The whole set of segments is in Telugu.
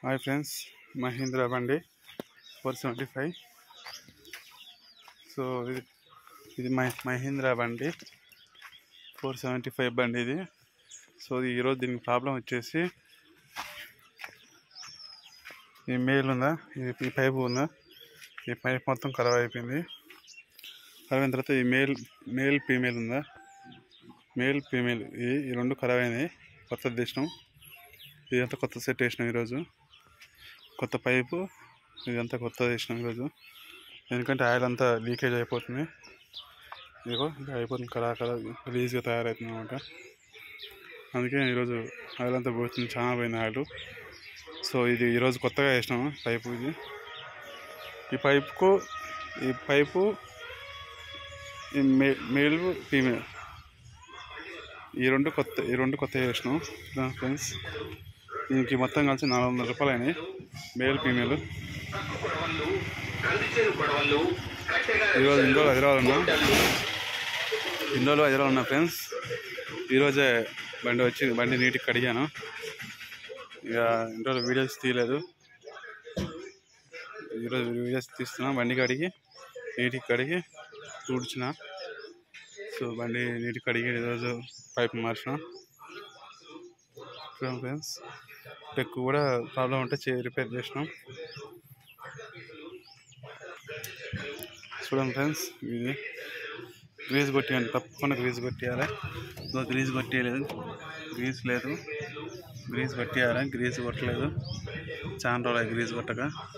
హాయ్ ఫ్రెండ్స్ మహీంద్రా బండి ఫోర్ సెవెంటీ ఫైవ్ సో ఇది ఇది మై మహీంద్రా బండి ఫోర్ సెవెంటీ ఫైవ్ బండి ఇది సో ఇది ఈరోజు దీనికి ప్రాబ్లం వచ్చేసి ఈ మేల్ ఉందా ఇది ఈ పైపు ఉందా ఈ పైప్ మొత్తం ఖరాబ్ అయిపోయింది ఖరాబ్ అయిన తర్వాత ఈ మేల్ మేల్ ఫీమేల్ ఉందా మేల్ ఫీమేల్ ఇది ఈ రెండు ఖరాబ్ అయినాయి కొత్తది తెచ్చినాం ఇదంతా కొత్త సెట్ వేసినాం ఈరోజు కొత్త పైపు ఇదంతా కొత్తది వేసినాం ఈరోజు ఎందుకంటే ఆయిల్ అంతా లీకేజ్ అయిపోతుంది ఇదిగో ఇంకా అయిపోతుంది కరా కరా రిలీజ్గా తయారవుతుంది అనమాట అందుకే ఈరోజు ఆయిల్ అంతా పోతుంది చాలా పోయింది ఆయిల్ సో ఇది ఈరోజు కొత్తగా వేసినాము పైపు ఇది ఈ పైపుకు ఈ పైపు ఈ మే మేల్ ఫీమేల్ ఈ రెండు కొత్త ఈ రెండు కొత్త వేసినాం ఫ్రెండ్స్ దీనికి మొత్తం కలిసి నాలుగు వందల రూపాయలు అయినాయి మేల్ ఫీమేల్ ఈరోజు ఇందులో హైదరాబాద్ ఉన్నా ఇందులో హైదరాబాద్ ఉన్నా ఫ్రెండ్స్ ఈరోజే బండి వచ్చి బండి నీట్గా కడిగాను ఇక ఇంట్లో వీడియోస్ తీయలేదు ఈరోజు వీడియోస్ తీస్తున్నా బండి కడిగి నీట్గా కడిగి తుడిచిన సో బండి నీట్గా కడిగి ఈరోజు పైప్ మార్చిన చూడండి ఫ్రెండ్స్ ఎక్కువ కూడా ప్రాబ్లం ఉంటే చే రిపేర్ చేసినాం చూడండి ఫ్రెండ్స్ ఇది గ్రీజ్ కొట్టియండి తప్పకుండా గ్రీజ్ కొట్టియాలి సో గ్రీజ్ కొట్టియలేదు గ్రీజ్ లేదు గ్రీజ్ కొట్టియాలి గ్రీజ్ కొట్టలేదు చాలా రోజులు గ్రీజ్ కొట్టక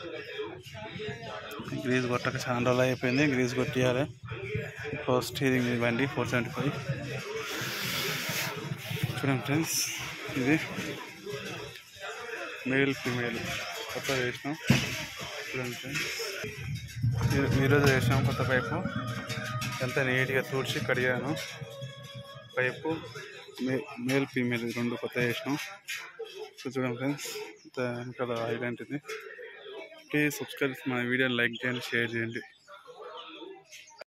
గ్రీజ్ కొట్టక చాలా రోజులు అయిపోయింది గ్రీజ్ కొట్టియాలి ఫోర్ స్టీరింగ్ బండి ఫోర్ సెవెంటీ ఫైవ్ చూడండి ఫ్రెండ్స్ ఇది మేల్ ఫీమేల్ కొత్త వేసినాం చూడండి ఫ్రెండ్స్ ఈ- ఈరోజు వేసినాం కొత్త పైపు ఎంత నీట్గా తుడిచి కడిగాను పైపు మే మేల్ ఫీమేల్ రెండు కొత్త వేసినాం సో చూడండి ఫ్రెండ్స్ ఇంత వెనకాల హైలైట్ ఇది ప్లీజ్ సబ్స్క్రైబ్ మా వీడియోని లైక్ చేయండి షేర్ చేయండి